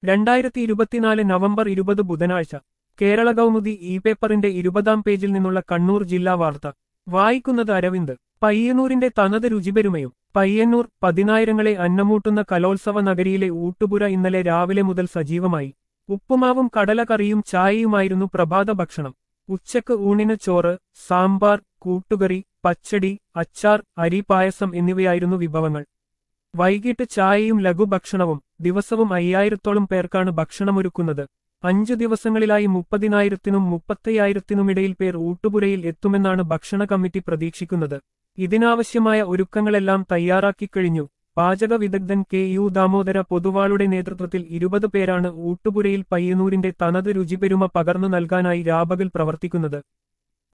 രണ്ടായിരത്തി ഇരുപത്തിനാല് നവംബർ ഇരുപത് ബുധനാഴ്ച കേരള കൗമുദി ഇ പേപ്പറിന്റെ ഇരുപതാം പേജിൽ നിന്നുള്ള കണ്ണൂർ ജില്ലാ വാർത്ത വായിക്കുന്നത് അരവിന്ദ് പയ്യന്നൂരിന്റെ തനത് രുചിപെരുമയും പയ്യന്നൂർ പതിനായിരങ്ങളെ അന്നമൂട്ടുന്ന കലോത്സവ നഗരിയിലെ ഊട്ടുപുര ഇന്നലെ രാവിലെ മുതൽ സജീവമായി ഉപ്പുമാവും കടലക്കറിയും ചായയുമായിരുന്നു പ്രഭാത ഭക്ഷണം ഉച്ചക്ക് ഊണിന് ചോറ് സാമ്പാർ കൂട്ടുകറി പച്ചടി അച്ചാർ അരി പായസം എന്നിവയായിരുന്നു വിഭവങ്ങൾ വൈകിട്ട് ചായയും ലഘുഭക്ഷണവും ദിവസവും അയ്യായിരത്തോളം പേർക്കാണ് ഭക്ഷണമൊരുക്കുന്നത് അഞ്ചു ദിവസങ്ങളിലായി മുപ്പതിനായിരത്തിനും മുപ്പത്തയ്യായിരത്തിനുമിടയിൽ പേർ ഊട്ടുപുരയിൽ എത്തുമെന്നാണ് ഭക്ഷണ കമ്മിറ്റി പ്രതീക്ഷിക്കുന്നത് ഇതിനാവശ്യമായ ഒരുക്കങ്ങളെല്ലാം തയ്യാറാക്കിക്കഴിഞ്ഞു പാചക വിദഗ്ധൻ കെ യു ദാമോദര പൊതുവാളുടെ നേതൃത്വത്തിൽ ഇരുപത് പേരാണ് ഊട്ടുപുരയിൽ പയ്യന്നൂരിന്റെ തനത് രുചിപെരുമ പകർന്നു നൽകാനായി രാപകൽ പ്രവർത്തിക്കുന്നത്